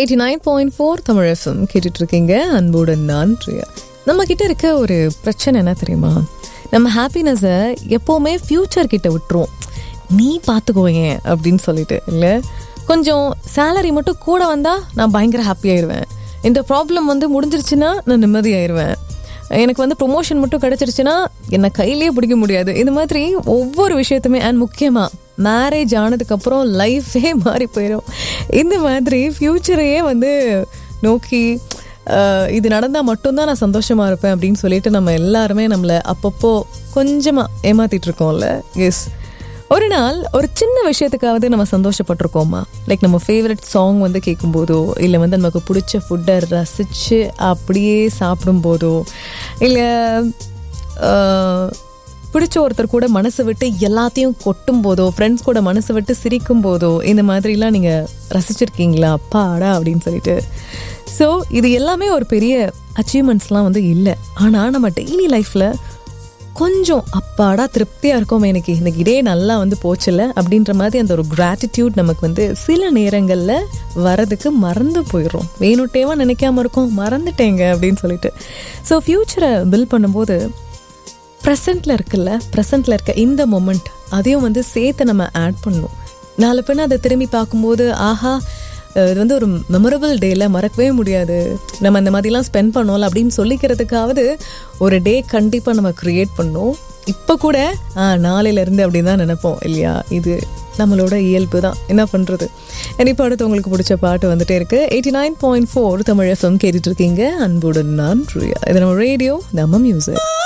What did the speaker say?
eighty nine point four Tamil FM கேட்டுட்டு இருக்கீங்க அன்புடன் நான் பிரியா நம்ம கிட்ட இருக்க ஒரு பிரச்சனை என்ன தெரியுமா நம்ம ஹாப்பினஸை எப்போவுமே ஃப்யூச்சர் கிட்ட விட்டுருவோம் நீ பார்த்துக்கோயேன் அப்படின்னு சொல்லிட்டு இல்லை கொஞ்சம் சேலரி மட்டும் கூட வந்தால் நான் பயங்கர ஹாப்பி ஆயிடுவேன் இந்த ப்ராப்ளம் வந்து முடிஞ்சிருச்சுன்னா நான் நிம்மதியாயிருவேன் எனக்கு வந்து ப்ரொமோஷன் மட்டும் கிடைச்சிருச்சுன்னா என்னை கையிலேயே பிடிக்க முடியாது இந்த மாதிரி ஒவ்வொரு விஷயத்துமே அண்ட் முக்கியமாக மேரேஜ் ஆனதுக்கப்புறம் லைஃபே மாறி போயிடும் இந்த மாதிரி ஃப்யூச்சரையே வந்து நோக்கி ஆஹ், இது நடந்தால் மட்டும்தான் நான் சந்தோஷமாக இருப்பேன் அப்படின்னு சொல்லிட்டு நம்ம எல்லாருமே நம்மளை அப்பப்போ கொஞ்சமாக ஏமாத்திட்டு இருக்கோம்ல எஸ் ஒரு நாள் ஒரு சின்ன விஷயத்துக்காவது நம்ம சந்தோஷப்பட்டிருக்கோமா லைக் நம்ம ஃபேவரட் சாங் வந்து கேட்கும்போதோ இல்லை வந்து நமக்கு பிடிச்ச ஃபுட்டை ரசித்து அப்படியே சாப்பிடும்போதோ இல்லை பிடிச்ச ஒருத்தர் கூட மனசு விட்டு எல்லாத்தையும் கொட்டும் போதோ ஃப்ரெண்ட்ஸ் கூட மனசு விட்டு சிரிக்கும் போதோ இந்த மாதிரிலாம் நீங்கள் ரசிச்சிருக்கீங்களா அப்பாடா அப்படின்னு சொல்லிட்டு ஸோ இது எல்லாமே ஒரு பெரிய அச்சீவ்மெண்ட்ஸ்லாம் வந்து இல்லை ஆனால் நம்ம டெய்லி லைஃப்பில் கொஞ்சம் அப்பாடா திருப்தியாக இருக்கும் எனக்கு இன்னைக்கு இதே நல்லா வந்து போச்சுல அப்படின்ற மாதிரி அந்த ஒரு கிராட்டிடியூட் நமக்கு வந்து சில நேரங்களில் வரதுக்கு மறந்து போயிடும் வேணுட்டேவா நினைக்காம இருக்கோம் மறந்துட்டேங்க அப்படின்னு சொல்லிட்டு ஸோ ஃப்யூச்சரை பில்ட் பண்ணும்போது ப்ரெசண்ட்டில் இருக்குல்ல ப்ரெசண்ட்டில் இருக்க இந்த மொமெண்ட் அதையும் வந்து சேர்த்து நம்ம ஆட் பண்ணணும் நாலு பின்ன அதை திரும்பி பார்க்கும்போது ஆஹா அஹ் இது வந்து ஒரு மெமரபிள் டேல மறக்கவே முடியாது நம்ம அந்த மாதிரிலாம் ஸ்பெண்ட் பண்ணோம்ல அப்படின்னு சொல்லிக்கிறதுக்காவது ஒரு டே கண்டிப்பாக நம்ம க்ரியேட் பண்ணோம் இப்போ கூட ஆ நாளையிலேருந்து அப்படின்னு தான் நினைப்போம் இல்லையா இது நம்மளோட இயல்பு தான் என்ன பண்ணுறது இப்போ அடுத்து உங்களுக்கு பிடிச்ச பாட்டு வந்துட்டே இருக்கு eighty nine point four Tamil FM கேட்டுட்டு இருக்கீங்க அன்புடன் நான் ப்ரியா இது நம்ம ரேடியோ நம்ம மியூசிக்